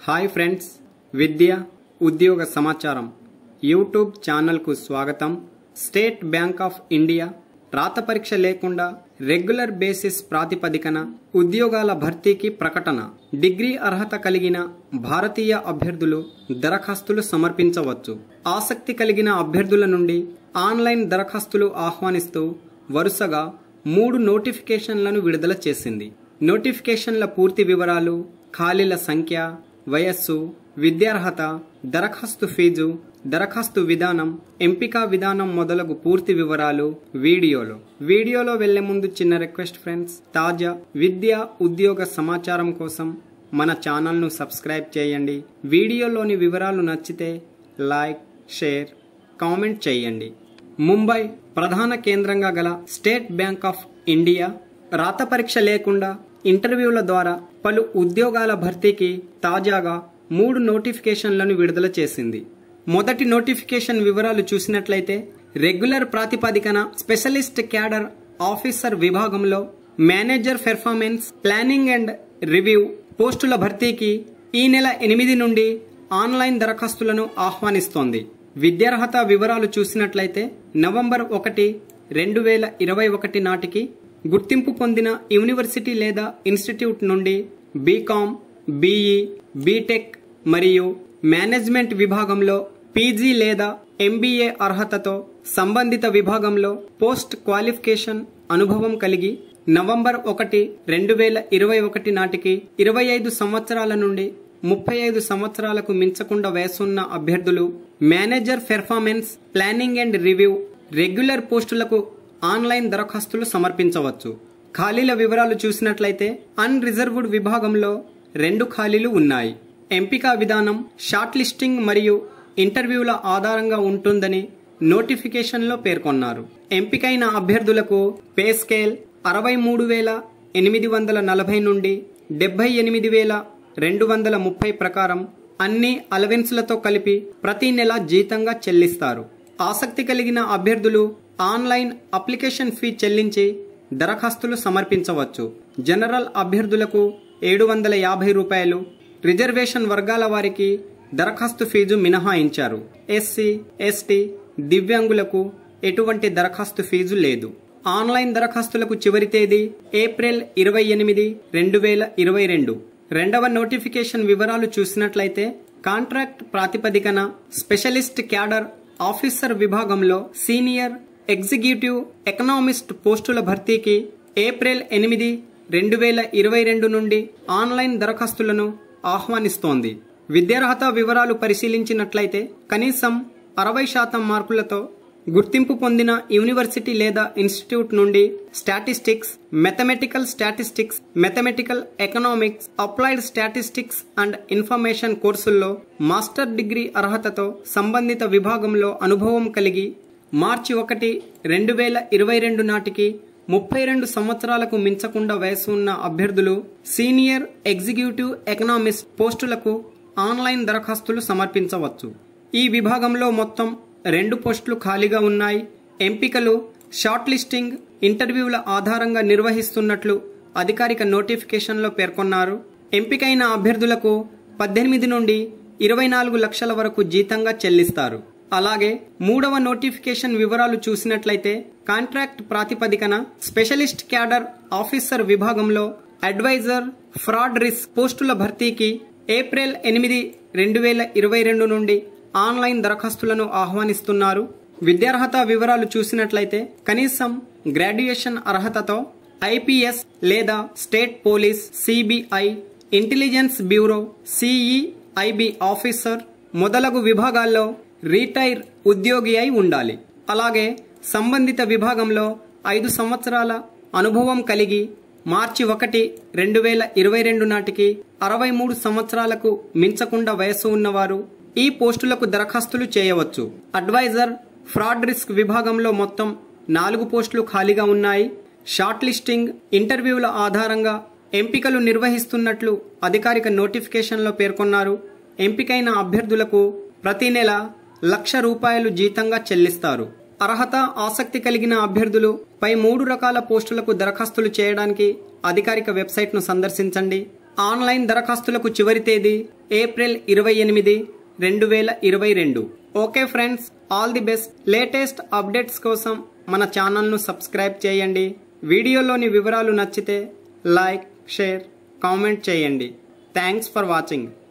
hi friends విద్య ఉద్యోగ సమాచారం YouTube ఛానల్కు స్వాగతం స్టేట్ బ్యాంక్ ఆఫ్ ఇండియా రాత పరీక్ష లేకుండా రెగ్యులర్ బేసిస్ ప్రాతిపదికన ఉద్యోగాల భర్తీకి ప్రకటన డిగ్రీ అర్హత కలిగిన భారతీయ అభ్యర్థులు దరఖాస్తులు సమర్పించవచ్చు ఆసక్తి కలిగిన అభ్యర్థుల నుండి ఆన్లైన్ దరఖాస్తులు ఆహ్వానిస్తూ వరుసగా మూడు నోటిఫికేషన్లను విడుదల చేసింది నోటిఫికేషన్ల పూర్తి వివరాలు ఖాళీల సంఖ్య వయస్సు విద్యార్హత దరఖాస్తు ఫీజు దరఖాస్తు విధానం ఎంపిక విధానం మొదలగు పూర్తి వివరాలు వీడియోలో వీడియోలో వెళ్లే ముందు చిన్న రిక్వెస్ట్ ఫ్రెండ్స్ తాజా విద్య ఉద్యోగ సమాచారం కోసం మన ఛానల్ను సబ్స్క్రైబ్ చేయండి వీడియోలోని వివరాలు నచ్చితే లైక్ షేర్ కామెంట్ చేయండి ముంబై ప్రధాన కేంద్రంగా గల స్టేట్ బ్యాంక్ ఆఫ్ ఇండియా రాత పరీక్ష లేకుండా ఇంటర్వ్యూల ద్వారా పలు ఉద్యోగాల భర్తీకి తాజాగా మూడు నోటిఫికేషన్లను విడుదల చేసింది మొదటి నోటిఫికేషన్ వివరాలు చూసినట్లయితే రెగ్యులర్ ప్రాతిపదికన స్పెషలిస్ట్ క్యాడర్ ఆఫీసర్ విభాగంలో manager performance planning and review పోస్టుల భర్తీకి ఈ నెల ఎనిమిది నుండి ఆన్లైన్ దరఖాస్తులను ఆహ్వానిస్తోంది విద్యార్హత వివరాలు చూసినట్లయితే నవంబర్ ఒకటి రెండు వేల ఇరవై ఒకటి నాటికి గుర్తింపు పొందిన యూనివర్సిటీ లేదా ఇన్స్టిట్యూట్ నుండి బీకామ్ బీఈ బీటెక్ మరియు మేనేజ్మెంట్ విభాగంలో పీజీ లేదా ఎంబీఏ అర్హతతో సంబంధిత విభాగంలో పోస్ట్ క్వాలిఫికేషన్ అనుభవం కలిగి నవంబర్ ఒకటి రెండు వేల ఇరవై ఒకటి నాటికి ఇరవై ఐదు సంవత్సరాల నుండి ముప్పై ఐదు సంవత్సరాలకు మించకుండా వయసున్న అభ్యర్థులు manager performance planning and review regular పోస్టులకు ఆన్లైన్ దరఖాస్తులు సమర్పించవచ్చు ఖాళీల వివరాలు చూసినట్లయితే అన్ రిజర్వ్డ్ విభాగంలో రెండు ఖాళీలు ఉన్నాయి ఎంపిక విధానం షార్ట్ లిస్టింగ్ మరియు ఇంటర్వ్యూల ఆధారంగా ఉంటుందని నోటిఫికేషన్లో పేర్కొన్నారు ఎంపికైన అభ్యర్థులకు పే స్కేల్ అరవై మూడు వేల ఎనిమిది వందల నలభై నుండి డెబ్బై ఎనిమిది వేల రెండు వందల ముప్పై ప్రకారం అన్ని అలవెన్స్లతో కలిపి ప్రతి నెల జీతంగా చెల్లిస్తారు ఆసక్తి కలిగిన అభ్యర్థులు ఆన్లైన్ అప్లికేషన్ ఫీ చెల్లించి దరఖాస్తులు సమర్పించవచ్చు జనరల్ అభ్యర్థులకు ఏడు వందల యాభై రూపాయలు రిజర్వేషన్ వర్గాల వారికి దరఖాస్తు ఫీజు మినహాయించారు ఎస్సీ ఎస్టీ దివ్యాంగులకు ఎటువంటి దరఖాస్తు ఫీజు లేదు ఆన్లైన్ దరఖాస్తులకు చివరి తేదీ ఏప్రిల్ ఇరవై ఎనిమిది రెండు వేల ఇరవై రెండు రెండవ నోటిఫికేషన్ వివరాలు చూసినట్లయితే కాంట్రాక్ట్ ప్రాతిపదికన స్పెషలిస్ట్ క్యాడర్ ఆఫీసర్ విభాగంలో సీనియర్ ఎగ్జిక్యూటివ్ ఎకనామిస్ట్ పోస్టుల భర్తీకి ఏప్రిల్ ఎనిమిది రెండు వేల ఇరవై రెండు నుండి ఆన్లైన్ దరఖాస్తులను ఆహ్వానిస్తోంది విద్యార్హత వివరాలు పరిశీలించినట్లయితే కనీసం అరవై శాతం మార్కులతో గుర్తింపు పొందిన యూనివర్సిటీ లేదా ఇన్స్టిట్యూట్ నుండి statistics mathematical statistics mathematical economics applied statistics and information కోర్సుల్లో మాస్టర్ డిగ్రీ అర్హతతో సంబంధిత విభాగంలో అనుభవం కలిగి మార్చి ఒకటి రెండు వేల ఇరవై రెండు నాటికి ముప్పై రెండు సంవత్సరాలకు మించకుండా వయసు ఉన్న అభ్యర్థులు సీనియర్ ఎగ్జిక్యూటివ్ ఎకనామిస్ట్ పోస్టులకు ఆన్లైన్ దరఖాస్తులు సమర్పించవచ్చు ఈ విభాగంలో మొత్తం రెండు పోస్టులు ఖాళీగా ఉన్నాయి ఎంపికలు షార్ట్ లిస్టింగ్ ఇంటర్వ్యూల ఆధారంగా నిర్వహిస్తున్నట్లు అధికారిక నోటిఫికేషన్లో పేర్కొన్నారు ఎంపికైన అభ్యర్థులకు పద్దెనిమిది నుండి ఇరవై నాలుగు లక్షల వరకు జీతంగా చెల్లిస్తారు అలాగే మూడవ నోటిఫికేషన్ వివరాలు చూసినట్లయితే కాంట్రాక్ట్ ప్రాతిపదికన స్పెషలిస్ట్ క్యాడర్ ఆఫీసర్ విభాగంలో అడ్వైజర్ ఫ్రాడ్ రిస్క్ పోస్టుల భర్తీకి ఏప్రిల్ ఎనిమిది రెండు వేల ఇరవై రెండు నుండి ఆన్లైన్ దరఖాస్తులను ఆహ్వానిస్తున్నారు విద్యార్హత వివరాలు చూసినట్లయితే కనీసం గ్రాడ్యుయేషన్ అర్హతతో ఐపీఎస్ లేదా state police CBI intelligence bureau CEIB officer మొదలగు విభాగాల్లో రీటైర్ ఉద్యోగి అయి ఉండాలి అలాగే సంబంధిత విభాగంలో ఐదు సంవత్సరాల అనుభవం కలిగి మార్చి ఒకటి రెండు వేల ఇరవై రెండు నాటికి అరవై మూడు సంవత్సరాలకు మించకుండా వయస్సు ఉన్నవారు ఈ పోస్టులకు దరఖాస్తులు చేయవచ్చు అడ్వైజర్ ఫ్రాడ్ రిస్క్ విభాగంలో మొత్తం నాలుగు పోస్టులు ఖాళీగా ఉన్నాయి షార్ట్ లిస్టింగ్ ఇంటర్వ్యూల ఆధారంగా ఎంపికలు నిర్వహిస్తున్నట్లు అధికారిక నోటిఫికేషన్లో పేర్కొన్నారు ఎంపికైన అభ్యర్థులకు ప్రతి నెల లక్ష రూపాయలు జీతంగా చెల్లిస్తారు అర్హత ఆసక్తి కలిగిన అభ్యర్థులు పై మూడు రకాల పోస్టులకు దరఖాస్తులు చేయడానికి అధికారిక వెబ్సైట్ను సందర్శించండి ఆన్లైన్ దరఖాస్తులకు చివరి తేదీ ఏప్రిల్ ఇరవై ఎనిమిది రెండు వేల ఇరవై రెండు okay friends all the best latest updates కోసం మన ఛానల్ను సబ్స్క్రైబ్ చేయండి వీడియోలోని వివరాలు నచ్చితే లైక్ షేర్ కామెంట్ చేయండి థ్యాంక్స్ ఫర్ వాచింగ్